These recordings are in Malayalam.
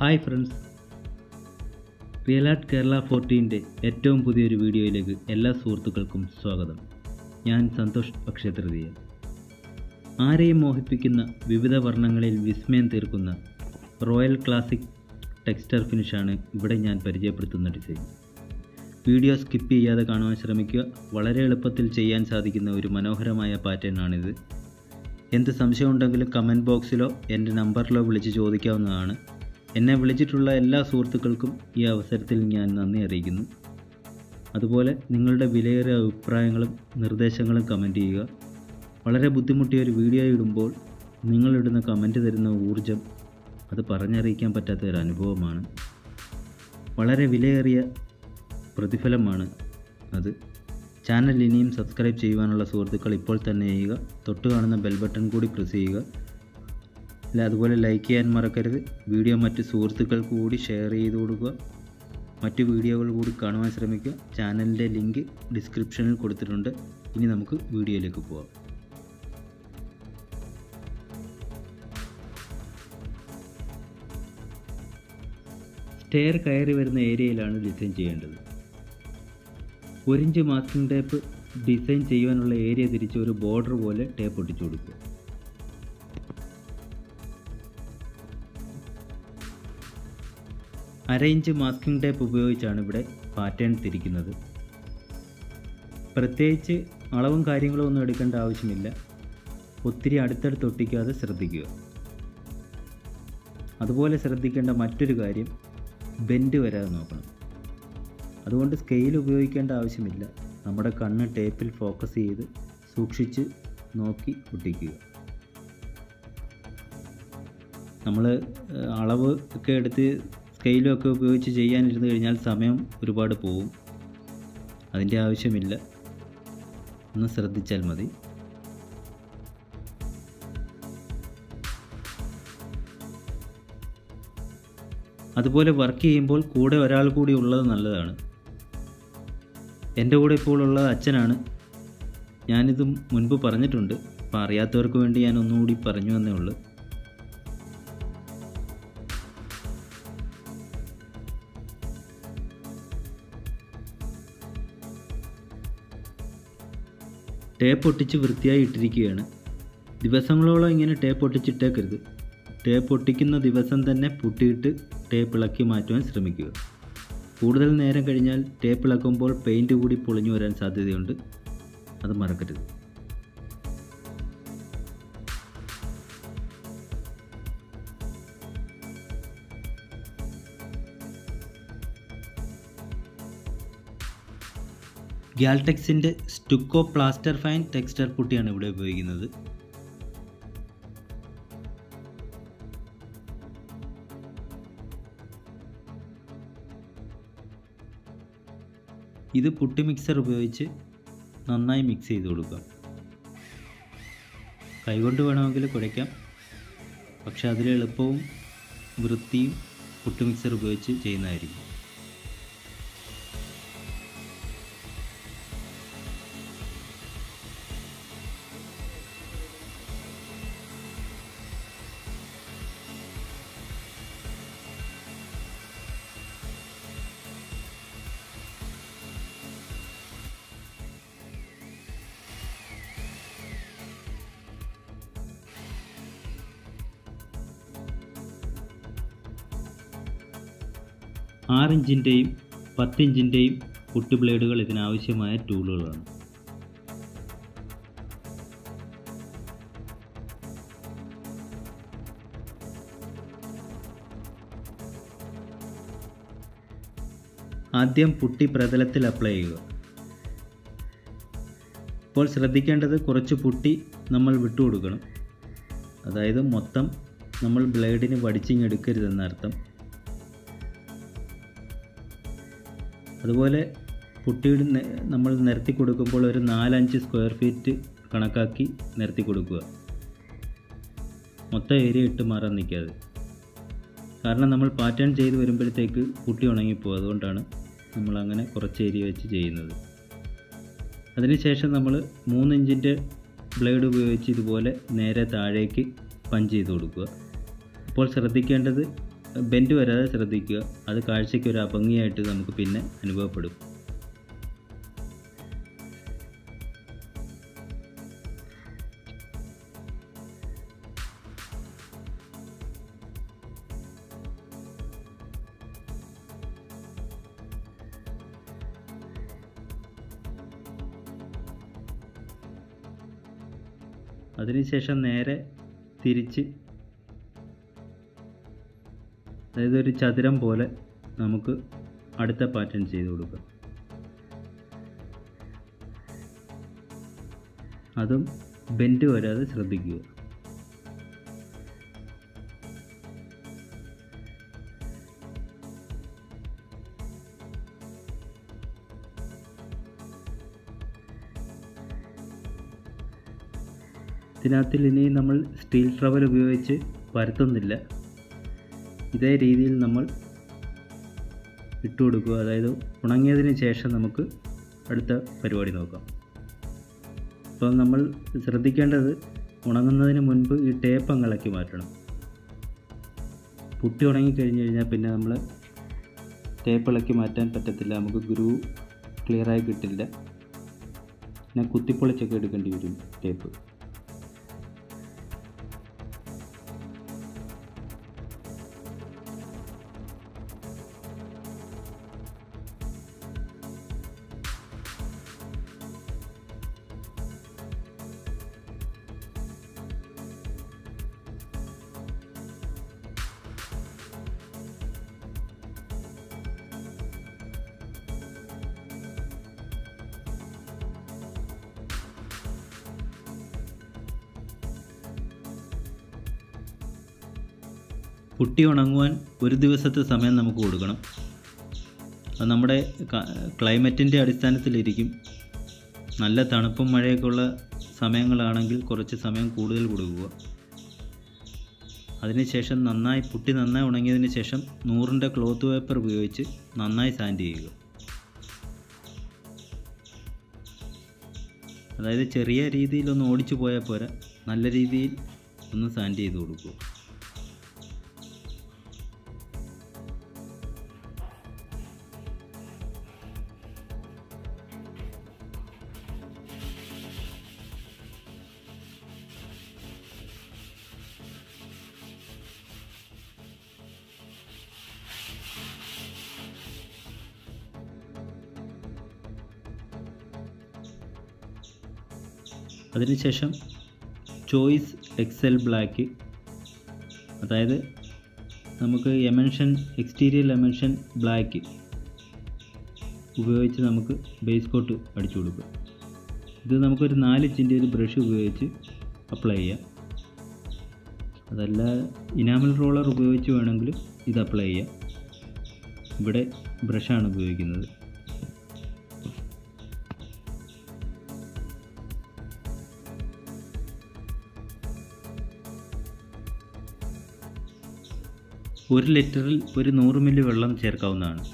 hi friends real art Kerala ഫോർട്ടീൻ്റെ ഏറ്റവും പുതിയൊരു വീഡിയോയിലേക്ക് എല്ലാ സുഹൃത്തുക്കൾക്കും സ്വാഗതം ഞാൻ സന്തോഷ് അക്ഷയതൃതീയ ആരെയും മോഹിപ്പിക്കുന്ന വിവിധ വർണ്ണങ്ങളിൽ വിസ്മയം തീർക്കുന്ന റോയൽ ക്ലാസിക് ടെക്സ്റ്റർ ഫിനിഷാണ് ഇവിടെ ഞാൻ പരിചയപ്പെടുത്തുന്ന ഡിസൈൻ വീഡിയോ സ്കിപ്പ് ചെയ്യാതെ കാണുവാൻ ശ്രമിക്കുക വളരെ എളുപ്പത്തിൽ ചെയ്യാൻ സാധിക്കുന്ന ഒരു മനോഹരമായ പാറ്റേൺ ആണിത് എന്ത് സംശയമുണ്ടെങ്കിലും കമൻറ്റ് ബോക്സിലോ എൻ്റെ നമ്പറിലോ വിളിച്ച് ചോദിക്കാവുന്നതാണ് എന്നെ വിളിച്ചിട്ടുള്ള എല്ലാ സുഹൃത്തുക്കൾക്കും ഈ അവസരത്തിൽ ഞാൻ നന്ദി അറിയിക്കുന്നു അതുപോലെ നിങ്ങളുടെ വിലയേറിയ അഭിപ്രായങ്ങളും നിർദ്ദേശങ്ങളും കമൻറ്റ് ചെയ്യുക വളരെ ബുദ്ധിമുട്ടിയ ഒരു വീഡിയോ ഇടുമ്പോൾ നിങ്ങളിടുന്ന കമൻറ്റ് തരുന്ന ഊർജം അത് പറഞ്ഞറിയിക്കാൻ പറ്റാത്ത ഒരു അനുഭവമാണ് വളരെ വിലയേറിയ പ്രതിഫലമാണ് അത് ചാനൽ ഇനിയും സബ്സ്ക്രൈബ് ചെയ്യുവാനുള്ള സുഹൃത്തുക്കൾ ഇപ്പോൾ തന്നെ ചെയ്യുക തൊട്ട് കാണുന്ന ബെൽ ബട്ടൺ കൂടി പ്രസ് ചെയ്യുക അല്ല അതുപോലെ ലൈക്ക് ചെയ്യാൻ മറക്കരുത് വീഡിയോ മറ്റ് സുഹൃത്തുക്കൾക്ക് കൂടി ഷെയർ ചെയ്ത് കൊടുക്കുക മറ്റ് വീഡിയോകൾ കൂടി കാണുവാൻ ശ്രമിക്കുക ചാനലിൻ്റെ ലിങ്ക് ഡിസ്ക്രിപ്ഷനിൽ കൊടുത്തിട്ടുണ്ട് ഇനി നമുക്ക് വീഡിയോയിലേക്ക് പോവാം സ്റ്റെയർ കയറി വരുന്ന ഏരിയയിലാണ് ഡിസൈൻ ചെയ്യേണ്ടത് ഒരിഞ്ച് മാസ്കിംഗ് ടേപ്പ് ഡിസൈൻ ചെയ്യുവാനുള്ള ഏരിയ തിരിച്ച് ഒരു ബോർഡർ പോലെ ടേപ്പ് ഒട്ടിച്ചു കൊടുക്കുക അര ഇഞ്ച് മാസ്കിംഗ് ടേപ്പ് ഉപയോഗിച്ചാണ് ഇവിടെ പാറ്റേൺ തിരിക്കുന്നത് പ്രത്യേകിച്ച് അളവും കാര്യങ്ങളും ഒന്നും എടുക്കേണ്ട ആവശ്യമില്ല ഒത്തിരി അടുത്തടുത്ത് ഒട്ടിക്കാതെ ശ്രദ്ധിക്കുക അതുപോലെ ശ്രദ്ധിക്കേണ്ട മറ്റൊരു കാര്യം ബെൻഡ് വരാതെ നോക്കണം അതുകൊണ്ട് സ്കെയിൽ ഉപയോഗിക്കേണ്ട ആവശ്യമില്ല നമ്മുടെ കണ്ണ് ടേപ്പിൽ ഫോക്കസ് ചെയ്ത് സൂക്ഷിച്ച് നോക്കി ഒട്ടിക്കുക നമ്മൾ അളവ് ഒക്കെ എടുത്ത് സ്കെയിലും ഒക്കെ ഉപയോഗിച്ച് ചെയ്യാനിരുന്ന് കഴിഞ്ഞാൽ സമയം ഒരുപാട് പോവും അതിൻ്റെ ആവശ്യമില്ല ഒന്ന് ശ്രദ്ധിച്ചാൽ മതി അതുപോലെ വർക്ക് ചെയ്യുമ്പോൾ കൂടെ ഒരാൾ കൂടി ഉള്ളത് നല്ലതാണ് എൻ്റെ കൂടെ ഇപ്പോൾ ഉള്ളത് അച്ഛനാണ് ഞാനിത് മുൻപ് പറഞ്ഞിട്ടുണ്ട് അപ്പോൾ അറിയാത്തവർക്ക് വേണ്ടി ഞാൻ ഒന്നുകൂടി പറഞ്ഞു എന്നേ ഉള്ളൂ ടേപ്പ് ഒട്ടിച്ച് വൃത്തിയായി ഇട്ടിരിക്കുകയാണ് ദിവസങ്ങളോളം ഇങ്ങനെ ടേപ്പ് ഒട്ടിച്ചിട്ടേക്കരുത് ടേപ്പ് ഒട്ടിക്കുന്ന ദിവസം തന്നെ പുട്ടിയിട്ട് ടേപ്പ് ഇളക്കി മാറ്റുവാൻ ശ്രമിക്കുക കൂടുതൽ നേരം കഴിഞ്ഞാൽ ടേപ്പ് ഇളക്കുമ്പോൾ പെയിൻറ്റ് കൂടി പൊളിഞ്ഞു വരാൻ സാധ്യതയുണ്ട് അത് മറക്കരുത് ഗ്യാൽടെക്സിൻ്റെ സ്റ്റുക്കോ പ്ലാസ്റ്റർ ഫൈൻ ടെക്സ്റ്റർ പുട്ടിയാണ് ഇവിടെ ഉപയോഗിക്കുന്നത് ഇത് പുട്ടി മിക്സർ ഉപയോഗിച്ച് നന്നായി മിക്സ് ചെയ്ത് കൊടുക്കുക കൈകൊണ്ട് വേണമെങ്കിൽ കുഴയ്ക്കാം പക്ഷെ അതിൽ എളുപ്പവും വൃത്തിയും പുട്ടി മിക്സർ ഉപയോഗിച്ച് ചെയ്യുന്നതായിരിക്കും ആറിഞ്ചിൻ്റെയും പത്തിഞ്ചിൻ്റെയും കുട്ടി ബ്ലേഡുകൾ ഇതിനാവശ്യമായ ടൂളുകളാണ് ആദ്യം പുട്ടി പ്രതലത്തിൽ അപ്ലൈ ചെയ്യുക ഇപ്പോൾ ശ്രദ്ധിക്കേണ്ടത് കുറച്ച് പുട്ടി നമ്മൾ വിട്ടുകൊടുക്കണം അതായത് മൊത്തം നമ്മൾ ബ്ലേഡിന് വടിച്ചിങ്ങെടുക്കരുതെന്നർത്ഥം അതുപോലെ പുട്ടിയുടെ നമ്മൾ നിരത്തി കൊടുക്കുമ്പോൾ ഒരു നാലഞ്ച് സ്ക്വയർ ഫീറ്റ് കണക്കാക്കി നിരത്തി കൊടുക്കുക മൊത്തം ഏരിയ ഇട്ട് മാറാൻ നിൽക്കാതെ കാരണം നമ്മൾ പാറ്റേൺ ചെയ്ത് വരുമ്പോഴത്തേക്ക് പുട്ടി ഉണങ്ങിപ്പോകും അതുകൊണ്ടാണ് നമ്മൾ അങ്ങനെ കുറച്ച് ഏരിയ വെച്ച് ചെയ്യുന്നത് അതിനുശേഷം നമ്മൾ മൂന്ന് ഇഞ്ചിൻ്റെ ബ്ലേഡ് ഉപയോഗിച്ച് ഇതുപോലെ നേരെ താഴേക്ക് പഞ്ച് ചെയ്ത് കൊടുക്കുക അപ്പോൾ ശ്രദ്ധിക്കേണ്ടത് ബെൻഡ് വരാതെ ശ്രദ്ധിക്കുക അത് കാഴ്ചയ്ക്ക് ഒരു അഭംഗിയായിട്ട് നമുക്ക് പിന്നെ അനുഭവപ്പെടും അതിനുശേഷം നേരെ തിരിച്ച് അതായത് ഒരു ചതുരം പോലെ നമുക്ക് അടുത്ത പാറ്റേൺ ചെയ്ത് കൊടുക്കാം അതും ബെൻഡ് വരാതെ ശ്രദ്ധിക്കുക ഇതിനകത്തിൽ ഇനി നമ്മൾ സ്റ്റീൽ ട്രവൽ ഉപയോഗിച്ച് പരത്തുന്നില്ല ഇതേ രീതിയിൽ നമ്മൾ ഇട്ട് കൊടുക്കുക അതായത് ഉണങ്ങിയതിന് ശേഷം നമുക്ക് അടുത്ത പരിപാടി നോക്കാം അപ്പം നമ്മൾ ശ്രദ്ധിക്കേണ്ടത് ഉണങ്ങുന്നതിന് മുൻപ് ഈ ടേപ്പ് അങ്ങ് ഇളക്കി മാറ്റണം പുട്ടി ഉണങ്ങിക്കഴിഞ്ഞ് കഴിഞ്ഞാൽ പിന്നെ നമ്മൾ ടേപ്പ് ഇളക്കി മാറ്റാൻ പറ്റത്തില്ല നമുക്ക് ഗ്രൂ ക്ലിയറായി കിട്ടില്ല പിന്നെ കുത്തിപ്പൊളിച്ചൊക്കെ എടുക്കേണ്ടി വരും ടേപ്പ് പുട്ടി ഉണങ്ങുവാൻ ഒരു ദിവസത്തെ സമയം നമുക്ക് കൊടുക്കണം അത് നമ്മുടെ ക്ലൈമറ്റിൻ്റെ അടിസ്ഥാനത്തിലിരിക്കും നല്ല തണുപ്പും മഴയൊക്കെ ഉള്ള സമയങ്ങളാണെങ്കിൽ കുറച്ച് സമയം കൂടുതൽ കൊടുക്കുക അതിനുശേഷം നന്നായി പുട്ടി നന്നായി ഉണങ്ങിയതിന് ശേഷം നൂറിൻ്റെ ക്ലോത്ത് പേപ്പർ ഉപയോഗിച്ച് നന്നായി സാൻഡ് ചെയ്യുക അതായത് ചെറിയ രീതിയിലൊന്ന് ഓടിച്ചു പോയാൽ പോരാ നല്ല രീതിയിൽ ഒന്ന് സാൻഡ് ചെയ്ത് കൊടുക്കുക അതിനുശേഷം ചോയ്സ് എക്സൽ ബ്ലാക്ക് അതായത് നമുക്ക് എമൻഷൻ എക്സ്റ്റീരിയർ എമൻഷൻ ബ്ലാക്ക് ഉപയോഗിച്ച് നമുക്ക് ബേസ് കോട്ട് അടിച്ചു കൊടുക്കുക ഇത് നമുക്കൊരു നാല് ഇഞ്ചിൻ്റെ ഒരു ബ്രഷ് ഉപയോഗിച്ച് അപ്ലൈ ചെയ്യാം അതല്ല ഇനാമൽ റോളർ ഉപയോഗിച്ച് വേണമെങ്കിലും ഇത് അപ്ലൈ ചെയ്യാം ഇവിടെ ബ്രഷാണ് ഉപയോഗിക്കുന്നത് ഒരു ലിറ്ററിൽ ഒരു നൂറ് മില്ലി വെള്ളം ചേർക്കാവുന്നതാണ്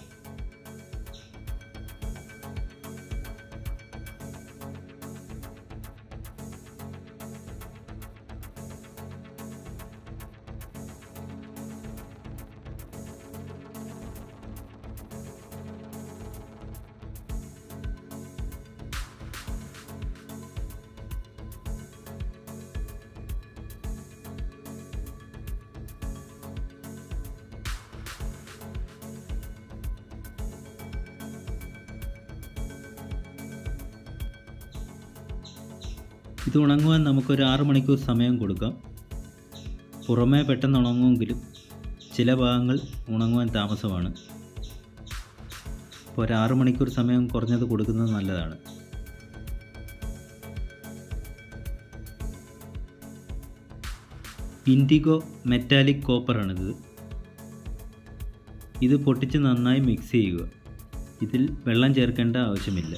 ഇത് ഉണങ്ങുവാൻ നമുക്കൊരു ആറ് മണിക്കൂർ സമയം കൊടുക്കാം പുറമേ പെട്ടെന്ന് ഉണങ്ങുമെങ്കിലും ചില ഭാഗങ്ങൾ ഉണങ്ങുവാൻ താമസമാണ് അപ്പോൾ ഒരു ആറ് മണിക്കൂർ സമയം കുറഞ്ഞത് കൊടുക്കുന്നത് നല്ലതാണ് ഇൻഡിഗോ മെറ്റാലിക് കോപ്പറാണിത് ഇത് പൊട്ടിച്ച് നന്നായി മിക്സ് ചെയ്യുക ഇതിൽ വെള്ളം ചേർക്കേണ്ട ആവശ്യമില്ല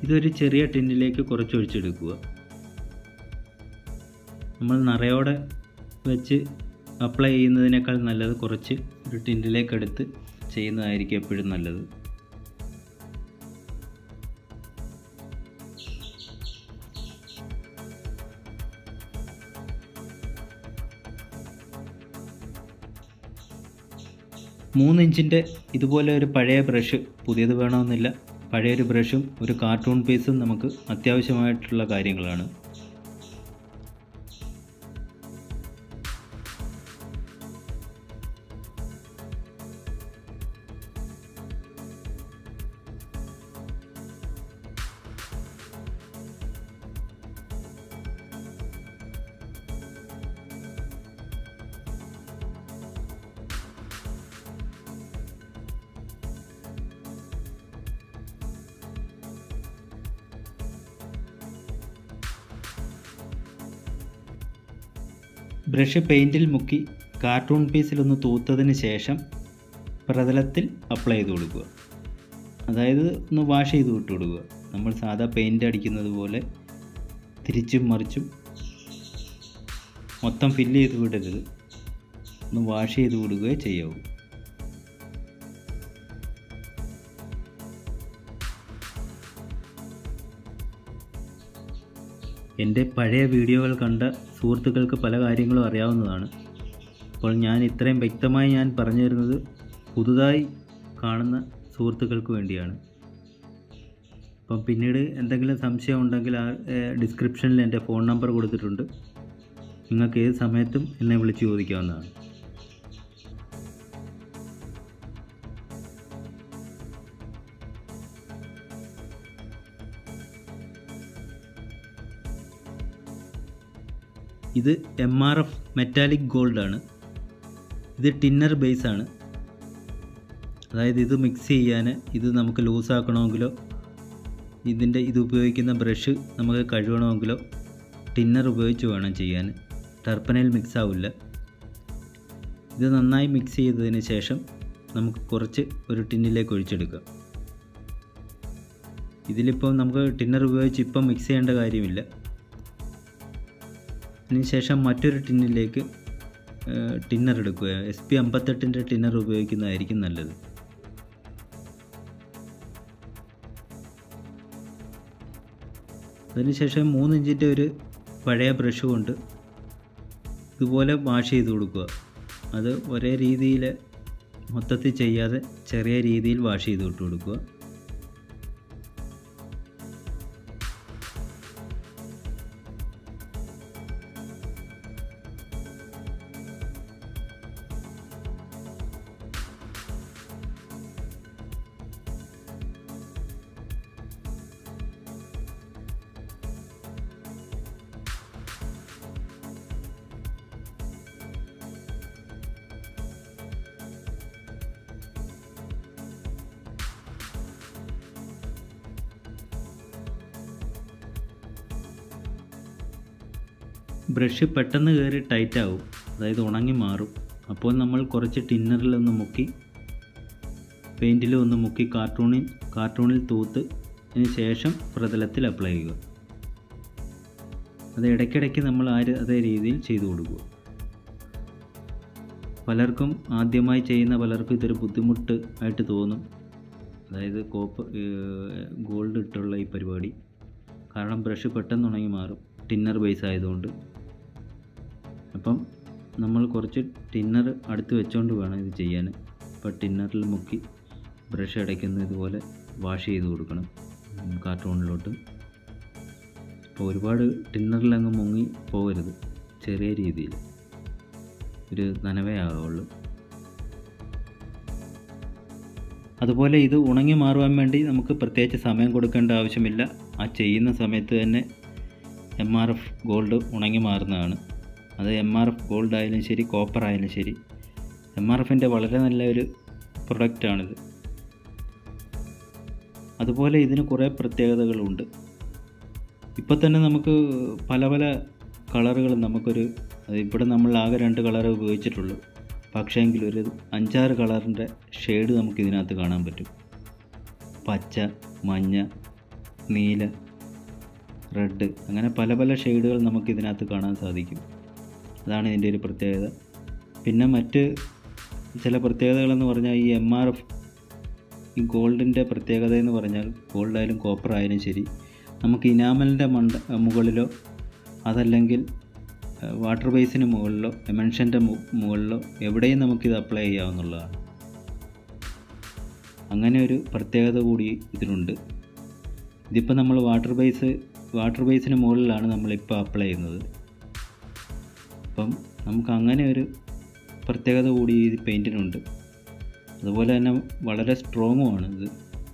ഇതൊരു ചെറിയ ടിന്നിലേക്ക് കുറച്ച് ഒഴിച്ചെടുക്കുക നമ്മൾ നിറയോടെ വെച്ച് അപ്ലൈ ചെയ്യുന്നതിനേക്കാൾ നല്ലത് കുറച്ച് ഒരു ടിന്നിലേക്ക് എടുത്ത് ചെയ്യുന്നതായിരിക്കും എപ്പോഴും നല്ലത് മൂന്ന് ഇഞ്ചിൻ്റെ ഇതുപോലെ ഒരു പഴയ ബ്രഷ് പുതിയത് വേണമെന്നില്ല പഴയൊരു ബ്രഷും ഒരു കാർട്ടൂൺ പീസും നമുക്ക് അത്യാവശ്യമായിട്ടുള്ള കാര്യങ്ങളാണ് ബ്രഷ് പെയിൻറ്റിൽ മുക്കി കാർട്ടൂൺ പീസിലൊന്ന് തൂത്തതിന് ശേഷം പ്രതലത്തിൽ അപ്ലൈ ചെയ്ത് കൊടുക്കുക അതായത് ഒന്ന് വാഷ് ചെയ്ത് വിട്ട് കൊടുക്കുക നമ്മൾ സാധാ പെയിൻ്റ് അടിക്കുന്നത് പോലെ തിരിച്ചും മറിച്ചും മൊത്തം ഫില്ല് ചെയ്ത് വിടരുത് ഒന്ന് വാഷ് ചെയ്ത് വിടുകയേ ചെയ്യാവൂ എൻ്റെ പഴയ വീഡിയോകൾ കണ്ട സുഹൃത്തുക്കൾക്ക് പല കാര്യങ്ങളും അറിയാവുന്നതാണ് അപ്പോൾ ഞാൻ ഇത്രയും വ്യക്തമായി ഞാൻ പറഞ്ഞു തരുന്നത് പുതുതായി കാണുന്ന സുഹൃത്തുക്കൾക്ക് വേണ്ടിയാണ് അപ്പം പിന്നീട് എന്തെങ്കിലും സംശയം ഉണ്ടെങ്കിൽ ആ ഡിസ്ക്രിപ്ഷനിൽ എൻ്റെ ഫോൺ നമ്പർ കൊടുത്തിട്ടുണ്ട് നിങ്ങൾക്ക് ഏത് സമയത്തും എന്നെ വിളിച്ച് ചോദിക്കാവുന്നതാണ് ഇത് M R F metallic gold ആണ് ഇത് ടിന്നർ ബേസ് ആണ് അതായത് ഇത് മിക്സ് ചെയ്യാൻ ഇത് നമുക്ക് ലൂസ് ആക്കണമെങ്കിലോ ഇതിൻ്റെ ഇത് ഉപയോഗിക്കുന്ന ബ്രഷ് നമുക്ക് കഴുകണമെങ്കിലോ ടിന്നർ ഉപയോഗിച്ച് വേണം ചെയ്യാൻ ടർപ്പനയിൽ മിക്സ് ആവില്ല ഇത് നന്നായി മിക്സ് ചെയ്തതിന് ശേഷം നമുക്ക് കുറച്ച് ഒരു ടിന്നിലേക്ക് ഒഴിച്ചെടുക്കാം ഇതിലിപ്പോൾ നമുക്ക് ടിന്നർ ഉപയോഗിച്ച് ഇപ്പം മിക്സ് ചെയ്യേണ്ട കാര്യമില്ല അതിനുശേഷം മറ്റൊരു ടിന്നിലേക്ക് ടിന്നർ എടുക്കുക എസ് പി അമ്പത്തെട്ടിൻ്റെ ടിന്നർ ഉപയോഗിക്കുന്നതായിരിക്കും നല്ലത് അതിനുശേഷം മൂന്ന് ഇഞ്ചിൻ്റെ ഒരു പഴയ ബ്രഷ് കൊണ്ട് ഇതുപോലെ വാഷ് ചെയ്ത് കൊടുക്കുക അത് ഒരേ രീതിയിൽ മൊത്തത്തിൽ ചെയ്യാതെ ചെറിയ രീതിയിൽ വാഷ് ചെയ്ത് വിട്ട് കൊടുക്കുക ബ്രഷ് പെട്ടെന്ന് കയറി ടൈറ്റ് ആവും അതായത് ഉണങ്ങി മാറും അപ്പോൾ നമ്മൾ കുറച്ച് ടിന്നറിലൊന്ന് മുക്കി പെയിൻറ്റിൽ ഒന്ന് മുക്കി കാർട്ടൂണിൽ കാർട്ടൂണിൽ തൂത്ത് അതിന് ശേഷം പ്രതലത്തിൽ അപ്ലൈ ചെയ്യുക അത് ഇടയ്ക്കിടയ്ക്ക് നമ്മൾ ആ അതേ രീതിയിൽ ചെയ്തു കൊടുക്കുക പലർക്കും ആദ്യമായി ചെയ്യുന്ന പലർക്കും ഇതൊരു ബുദ്ധിമുട്ട് ആയിട്ട് തോന്നും അതായത് കോപ്പ് ഗോൾഡ് ഇട്ടുള്ള ഈ പരിപാടി കാരണം ബ്രഷ് പെട്ടെന്ന് ഉണങ്ങി മാറും ടിന്നർ ബേസ് ആയതുകൊണ്ട് അപ്പം നമ്മൾ കുറച്ച് ടിന്നർ അടുത്ത് വെച്ചുകൊണ്ട് വേണം ഇത് ചെയ്യാൻ അപ്പോൾ ടിന്നറിൽ മുക്കി ബ്രഷ് അടയ്ക്കുന്ന ഇതുപോലെ വാഷ് ചെയ്ത് കൊടുക്കണം കാർട്ടൂണിലോട്ട് അപ്പോൾ ഒരുപാട് ടിന്നറിലങ്ങ് മുങ്ങി പോകരുത് ചെറിയ രീതിയിൽ ഒരു നനവേ ആവുള്ളൂ അതുപോലെ ഇത് ഉണങ്ങി മാറുവാൻ വേണ്ടി നമുക്ക് പ്രത്യേകിച്ച് സമയം കൊടുക്കേണ്ട ആവശ്യമില്ല ആ ചെയ്യുന്ന സമയത്ത് തന്നെ എം ആർ എഫ് ഗോൾഡ് ഉണങ്ങി മാറുന്നതാണ് അത് എം ആർ എഫ് ഗോൾഡ് ആയാലും ശരി കോപ്പർ ആയാലും ശരി എം ആർ എഫിൻ്റെ വളരെ നല്ലൊരു പ്രൊഡക്റ്റാണിത് അതുപോലെ ഇതിന് കുറേ പ്രത്യേകതകളുണ്ട് ഇപ്പോൾ തന്നെ നമുക്ക് പല പല കളറുകൾ നമുക്കൊരു ഇവിടെ നമ്മൾ ആകെ രണ്ട് കളറേ ഉപയോഗിച്ചിട്ടുള്ളൂ പക്ഷേങ്കിൽ ഒരു അഞ്ചാറ് കളറിൻ്റെ ഷെയ്ഡ് നമുക്ക് ഇതിനകത്ത് കാണാൻ പറ്റും പച്ച മഞ്ഞ നീല റെഡ് അങ്ങനെ പല പല ഷെയ്ഡുകൾ നമുക്ക് ഇതിനകത്ത് കാണാൻ സാധിക്കും അതാണ് ഇതിൻ്റെ ഒരു പ്രത്യേകത പിന്നെ മറ്റ് ചില പ്രത്യേകതകളെന്ന് പറഞ്ഞാൽ ഈ എം ആർ എഫ് ഈ ഗോൾഡിൻ്റെ പ്രത്യേകത എന്ന് പറഞ്ഞാൽ ഗോൾഡ് ആയാലും കോപ്പർ ആയാലും ശരി നമുക്ക് ഇനാമലിൻ്റെ മണ്ട മുകളിലോ അതല്ലെങ്കിൽ വാട്ടർ ബേസിന് മുകളിലോ എമൻഷൻ്റെ മുകളിലോ എവിടെയും നമുക്കിത് അപ്ലൈ ചെയ്യാവുന്നതാണ് അങ്ങനെ ഒരു പ്രത്യേകത കൂടി ഇതിനുണ്ട് ഇതിപ്പോൾ നമ്മൾ വാട്ടർ ബേസ് വാട്ടർ ബേസിന് മുകളിലാണ് നമ്മളിപ്പോൾ അപ്ലൈ ചെയ്യുന്നത് അപ്പം നമുക്ക് അങ്ങനെ ഒരു പ്രത്യേകത കൂടി ഈ പെയിൻറ്റിനുണ്ട് അതുപോലെ തന്നെ വളരെ സ്ട്രോങ്ങുമാണ് ഇത്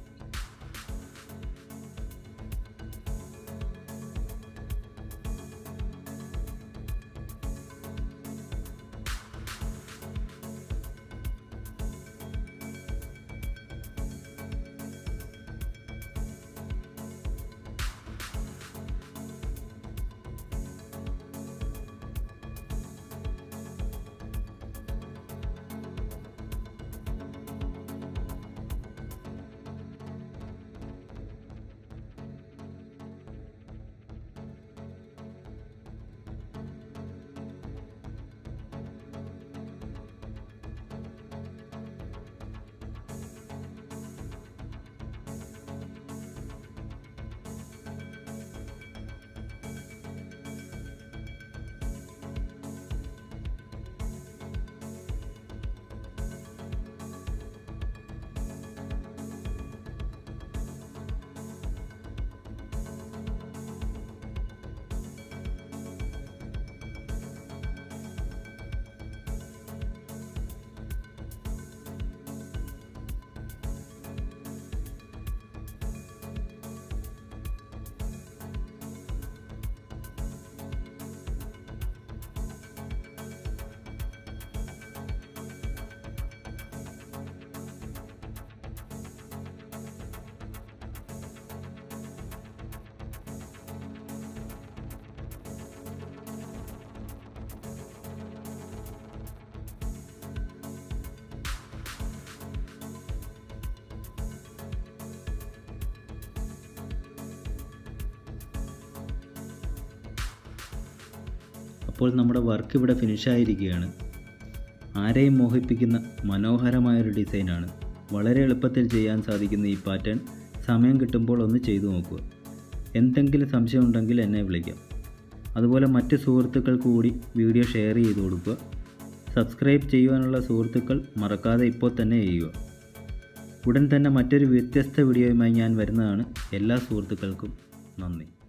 അപ്പോൾ നമ്മുടെ വർക്ക് ഇവിടെ ഫിനിഷായിരിക്കുകയാണ് ആരെയും മോഹിപ്പിക്കുന്ന മനോഹരമായൊരു ഡിസൈനാണ് വളരെ എളുപ്പത്തിൽ ചെയ്യാൻ സാധിക്കുന്ന ഈ പാറ്റേൺ സമയം കിട്ടുമ്പോൾ ഒന്ന് ചെയ്തു നോക്കുക എന്തെങ്കിലും സംശയം ഉണ്ടെങ്കിൽ എന്നെ വിളിക്കാം അതുപോലെ മറ്റ് സുഹൃത്തുക്കൾക്ക് കൂടി വീഡിയോ ഷെയർ ചെയ്ത് കൊടുക്കുക സബ്സ്ക്രൈബ് ചെയ്യുവാനുള്ള സുഹൃത്തുക്കൾ മറക്കാതെ ഇപ്പോൾ തന്നെ ചെയ്യുക ഉടൻ തന്നെ മറ്റൊരു വ്യത്യസ്ത വീഡിയോയുമായി ഞാൻ വരുന്നതാണ് എല്ലാ സുഹൃത്തുക്കൾക്കും നന്ദി